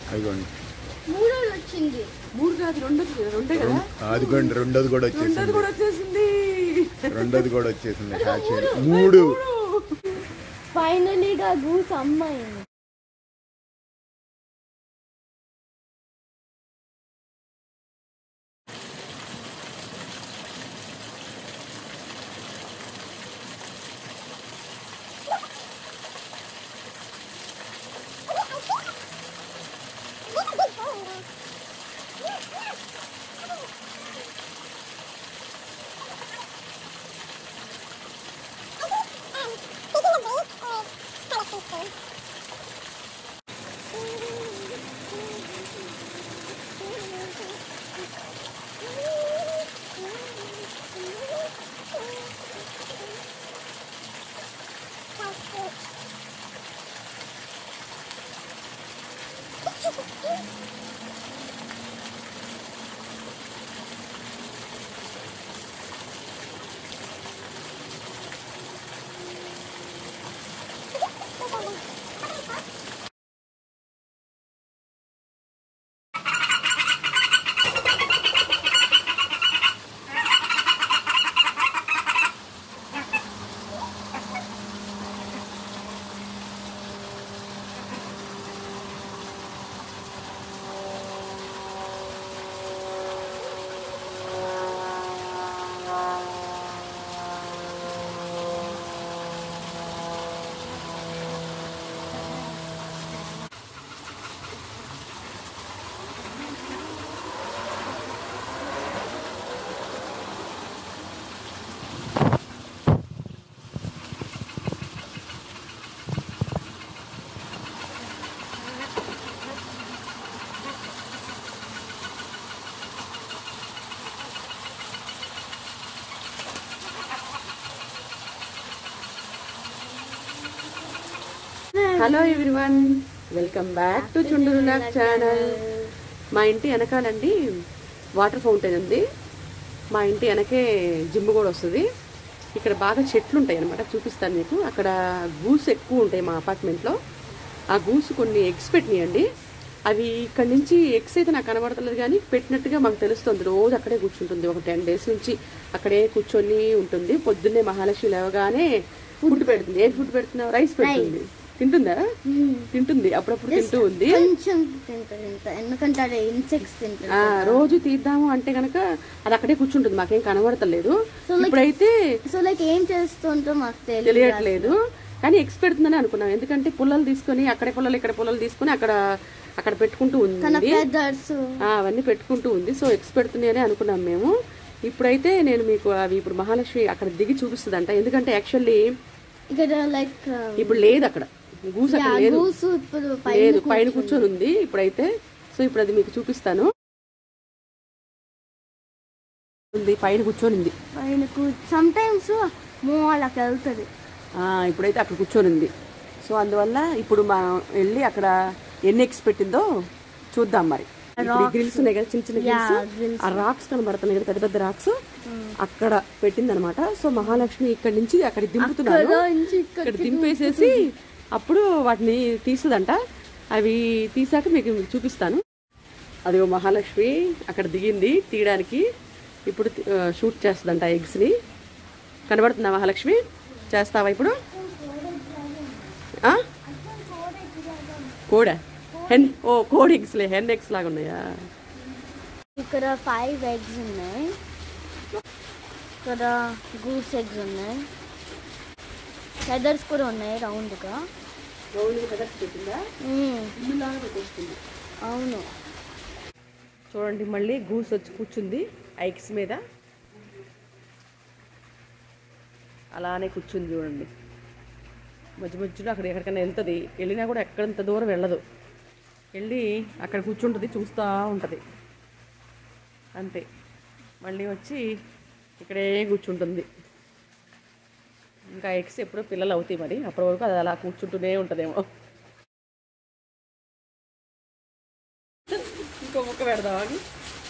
అదిగోండి మూడోది వచ్చింది మూడు కాదు రెండు వచ్చింది రెండే కదా అదిగోండి రెండోది కూడా రెండోది వచ్చేసింది కూడా వచ్చేసింది రెండోది కూడా వచ్చేసింది హ్యాచరీ మూడు ఫైనలీగా గూస్ అమ్మాయింది hello everyone welcome back to Chunduru Nag channel మా ఇంటి వెనకాలండి వాటర్ ఫౌంటైన్ ఉంది మా ఇంటి వెనకే జిమ్ కూడా వస్తుంది ఇక్కడ బాగా చెట్లు ఉంటాయి అనమాట చూపిస్తాను మీకు అక్కడ గూస్ ఎక్కువ ఉంటాయి మా అపార్ట్మెంట్లో ఆ గూస్ కొన్ని ఎగ్స్ పెట్టినాయండి అవి ఇక్కడ నుంచి ఎగ్స్ అయితే నాకు కనబడతలేదు కానీ పెట్టినట్టుగా మాకు తెలుస్తుంది రోజు అక్కడే కూర్చుంటుంది ఒక టెన్ డేస్ నుంచి అక్కడే కూర్చొని ఉంటుంది పొద్దున్నే మహాలక్ష్మి లేవగానే ఫుడ్ పెడుతుంది ఏం ఫుడ్ పెడుతున్నావు రైస్ పెడుతుంది తింటుందా తింటుంది అప్పుడప్పుడు తింటూ ఉంది కొంచెం తింటారు ఇంత ఎందుకంటే అదే ఇన్సెక్ట్స్ తింటారు ఆ రోజు తీద్దాము అంటే గనక అది అక్కడే కూర్చుంటుంది మాకేం కనబడతలేదు So, like- ఇప్పుడైతే సో లైక్ ఏం చేస్తుంటో మాకు తెలియదు తెలియట్లేదు కానీ ఎగ్స్ పెడుతుందని అనుకున్నాం ఎందుకంటే పుల్లలు తీసుకొని అక్కడ పుల్లలు ఇక్కడ పుల్లలు తీసుకొని అక్కడ అక్కడ పెట్టుకుంటూ తన ఉంది ఫెదర్స్ ఆ, అవన్నీ పెట్టుకుంటూ ఉంది సో ఎగ్స్ పెడుతున్నాయని అనుకున్నాం మేము ఇప్పుడైతే నేను మీకు అవి ఇప్పుడు మహాలక్ష్మి అక్కడ దిగి చూపిస్తుందంట ఎందుకంటే యాక్చువల్లీ ఇక్కడ లైక్ ఇప్పుడు లేదు అక్కడ గూస్ అక్కడ లేదు గూసు ఇప్పుడు లేదు పైన పైన కూర్చొని ఉంది ఇప్పుడైతే సో ఇప్పుడు అది మీకు చూపిస్తాను ఉంది పైన కూర్చొని ఉంది పైన సమ్ టైమ్స్ మూలకి వెళ్తుంది ఆ, ఇప్పుడైతే అక్కడ కూర్చొని ఉంది సో అందువల్ల ఇప్పుడు మా వెళ్ళి అక్కడ ఎన్ని ఎగ్స్ పెట్టిందో చూద్దాం మరి ఇప్పుడు గ్రిల్స్ ఉన్నాయి కదా చిన్న చిన్న Yeah, గ్రిల్స్ ఆ రాక్స్ కనబడుతున్నాయి కదా పెద్ద పెద్ద రాక్స్ అక్కడ పెట్టింది అనమాట సో మహాలక్ష్మి ఇక్కడ నుంచి అక్కడ దింపుతున్నాను అక్కడ నుంచి ఇక్కడ ఇక్కడ దింపేసేసి అప్పుడు వాటిని తీస్తుందంట అవి తీసాక మీకు చూపిస్తాను అదిగో మహాలక్ష్మి అక్కడ దిగింది తీయడానికి ఇప్పుడు తి- ఆ, షూట్ చేస్తుందంట ఎగ్స్ని కనబడుతుందా మహాలక్ష్మి చేస్తావా ఇప్పుడు ఆ? కోడా హెన్ ఓ కోడ్ ఎగ్స్లే హెన్ ఎగ్స్ లాగా ఉన్నాయా ఇక్కడ ఫైవ్ ఎగ్స్ ఉన్నాయి ఇక్కడ గూస్ ఎగ్స్ ఉన్నాయి ఫెదర్స్ కూడా ఉన్నాయి రౌండ్గా పెట్టిందా మ్మ్. అవును చూడండి మళ్ళీ గూస్ వచ్చి కూర్చుంది ఐక్స్ మీద అలానే కూర్చుంది చూడండి మధ్య మధ్యలో అక్కడ ఎక్కడికైనా వెళ్తుంది వెళ్ళినా కూడా ఎక్కడంత దూరం వెళ్ళదు వెళ్ళి అక్కడ కూర్చుంటుంది చూస్తూ ఉంటుంది అంతే మళ్ళీ వచ్చి ఇక్కడే కూర్చుంటుంది ఇంకా ఎగ్స్ ఎప్పుడో పిల్లలు అవుతాయి మరి అప్పటి వరకు అది అలా కూర్చుంటూనే ఉంటుందేమో ఇంకో ముక్క పెడదామా అని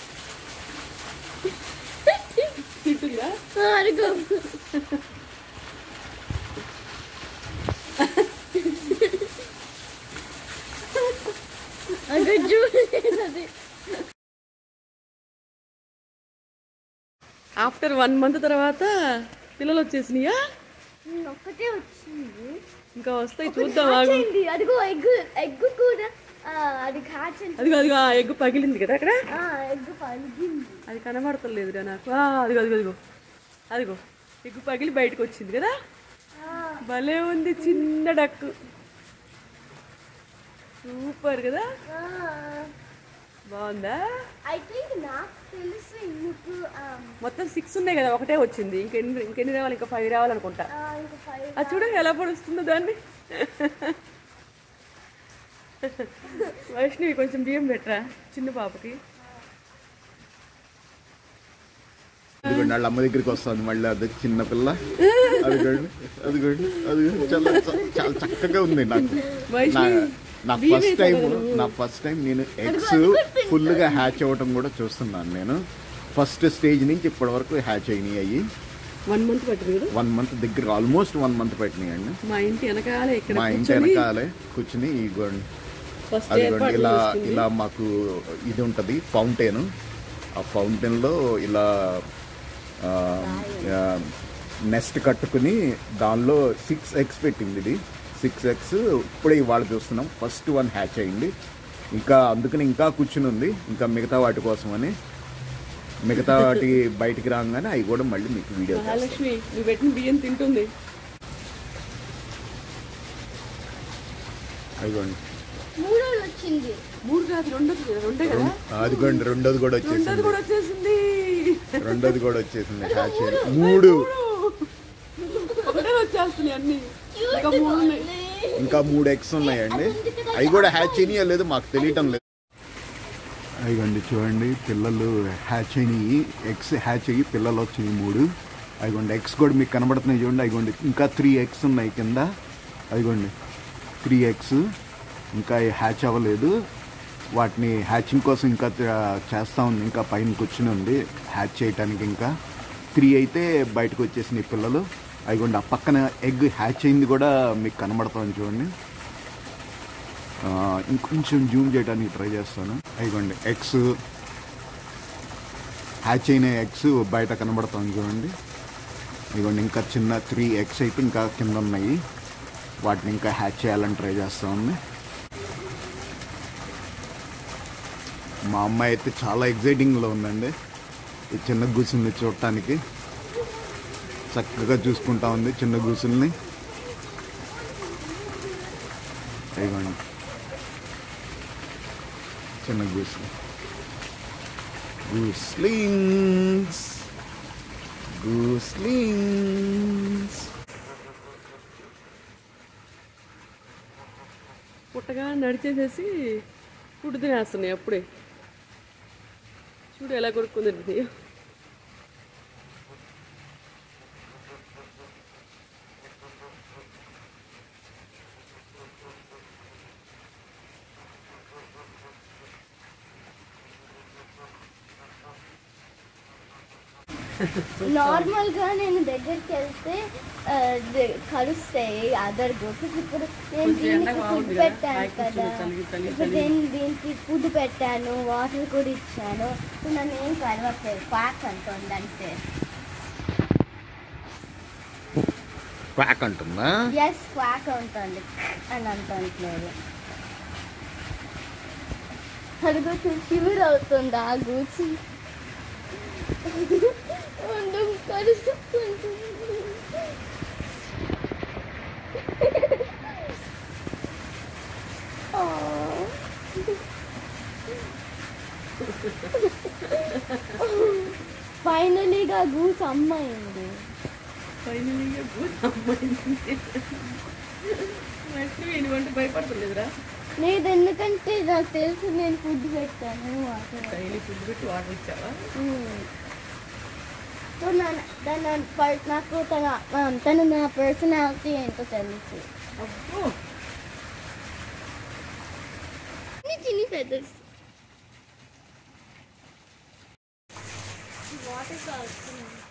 తింటుందా అడుగు అక్కడ చూడలేదు అది ఆఫ్టర్ వన్ మంత్ తర్వాత పిల్లలు వచ్చేసినాయా ఒక్కటే వచ్చింది ఇంకా వస్తాయి చూద్దాం ఆగు వచ్చింది అదిగో ఎగ్ ఎగ్ కూడా ఆ, అది క్యాచ్ అదిగో అదిగో ఆ ఎగ్ పగిలింది కదా అక్కడ ఎగ్ పలిగింది అది కనబడతలేదురా నాకు ఆ, అదిగో అదిగో అదిగో అదిగో ఎగ్ పగిలి బయటకు వచ్చింది కదా భలే ఉంది చిన్న డక్కు సూపర్ కదా బాగుందా ఐ థింక్ నాకు తెలిసి ఇందుకు మొత్తం సిక్స్ ఉన్నాయి కదా ఒకటే వచ్చింది ఇంకెన్ని ఇంకెన్ని రావాలి ఇంకా ఫైవ్ రావాలనుకుంటా ఇంకా ఫైవ్ అది చూడ ఎలా పడుస్తుందో దాన్ని వైష్ణవి కొంచెం బియ్యం పెట్టరా చిన్న పాపకి అదిగోండి వాళ్ళ అమ్మ దగ్గరికి వస్తుంది మళ్ళీ అది చిన్న పిల్ల అదిగోండి అదిగోండి అదిగోండి చాలా చాలా చక్కగా ఉంది నాకు వైష్ణవి, నా- నా ఫస్ట్ టైం నా ఫస్ట్ టైం నేను ఎగ్స్ ఫుల్ గా హ్యాచ్ అవ్వటం కూడా చూస్తున్నాను నేను ఫస్ట్ స్టేజ్ నుంచి ఇప్పటి వరకు హ్యాచ్ అయినాయి అయ్యి వన్ మంత్ పట్టింది కదా వన్ మంత్ దగ్గర ఆల్మోస్ట్ వన్ మంత్ పెట్టినాయి అండి మా ఇంటి వెనకాల ఇక్కడ మా ఇంటి వెనకాలే కూర్చుని ఈ గోండి ఫస్ట్ అదిగోండి ఏర్పాటు ఇలా చేసుకుంది. ఇలా మాకు ఇది ఉంటుంది ఫౌంటైన్ ఆ ఫౌంటైన్లో ఇలా నెస్ట్ కట్టుకుని దానిలో సిక్స్ ఎగ్స్ పెట్టింది ఇది సిక్స్ ఎగ్స్ ఇప్పుడే ఇవాళ చూస్తున్నాం ఫస్ట్ వన్ హ్యాచ్ అయింది ఇంకా అందుకని ఇంకా కూర్చుని ఉంది ఇంకా మిగతా వాటి కోసమని మిగతా వాటి బయటికి రాగానే అవి కూడా మళ్ళీ మీకు వీడియో చేస్తాను మహాలక్ష్మి నువ్వు పెట్టిన బియ్యం తింటుంది అదిగోండి మూడోది వచ్చింది మూడు కాదు రెండు వచ్చింది రెండే కదా అదిగోండి రెండోది కూడా రెండోది వచ్చేసింది కూడా వచ్చేసింది రెండోది కూడా వచ్చేసింది హ్యాచ్ మూడు ఒకటే వచ్చేస్తున్నాయి అన్ని ఇంకా మూడు ఉన్నాయి ఇంకా మూడు ఎగ్స్ ఉన్నాయండి అవి కూడా హ్యాచ్ అయినాయో లేదు మాకు తెలియటం లేదు అదిగోండి చూడండి పిల్లలు హ్యాచ్ అయినాయి ఎగ్స్ హ్యాచ్ అయ్యి పిల్లలు వచ్చినాయి మూడు అదిగోండి ఎగ్స్ కూడా మీకు కనబడుతున్నాయి చూడండి అదిగోండి ఇంకా త్రీ ఎగ్స్ ఉన్నాయి కింద అదిగోండి త్రీ ఎగ్స్ ఇంకా హ్యాచ్ అవ్వలేదు వాటిని హ్యాచింగ్ కోసం ఇంకా త- చేస్తా ఉంది ఇంకా పైన కూర్చుని ఉంది హ్యాచ్ చేయటానికి ఇంకా త్రీ అయితే బయటకు వచ్చేసినాయి పిల్లలు అదిగోండి ఆ పక్కన ఎగ్ హ్యాచ్ అయింది కూడా మీకు కనబడుతుంది చూడండి ఆ, ఇంకొంచెం జూమ్ చేయడానికి ట్రై చేస్తాను అదిగోండి ఎగ్స్ హ్యాచ్ అయిన ఎగ్స్ బయట కనబడుతుంది చూడండి ఇదిగోండి ఇంకా చిన్న త్రీ ఎగ్స్ అయితే ఇంకా కింద ఉన్నాయి వాటిని ఇంకా హ్యాచ్ చేయాలని ట్రై చేస్తా ఉంది మా అమ్మాయి అయితే చాలా ఎగ్జైటింగ్లో ఉందండి ఈ చిన్న గూసుల్ని చూడటానికి చక్కగా చూసుకుంటా ఉంది చిన్న గూసుల్ని ఇదిగోండి చిన్న గూసులు గూస్లింగ్స్ గూస్లింగ్స్ పుట్టగా నడిచేసేసి ఫుడ్ తినేస్తున్నాయి అప్పుడే చూడు ఎలా కొడుకుంది నార్మల్ గా నేను దగ్గరికి వెళ్తే ఆ, ద- కలుస్తాయి అదర్ గోస్ ఇప్పుడు నేను కొంచెం ఎండ దీనికి ఫుడ్ బాగుంది కదా, పెట్టాను హాయి కదా కూర్చొని చలి, చలి, ఇప్పుడు చలి. నేను దీనికి ఫుడ్ పెట్టాను వాటర్ కూడా ఇచ్చాను ఇప్పుడు నన్ను ఏం కలవట్లేదు పాక్ అంటుంది అంతే క్వాక్ అంటుందా ఎస్ క్వాక్ ఉంటుంది అని అంటున్నారు అడుగు షివర్ అవుతుంది ఆ గూచి ఉండు, కలుసుకుంటుంది. Aww. ఫైనలీగా గూస్ అమ్మాయింది ఫైనలీగా గుడ్ అమ్మాయింది లక్ష్మి ఎటువంటి భయపడతలేదురా లేదు ఎందుకంటే నాకు తెలుసు నేను ఫుడ్ పెట్టాను వాటర్ డైలీ ఫుడ్ పెట్టి వాటర్ ఇచ్చావా సో నా తన పర్- నాకు తన ఆ, తను నా పర్సనాలిటీ ఏంటో తెలుసు అబ్బో చిన్ని ఫెదర్స్ వాటర్ కావచ్చు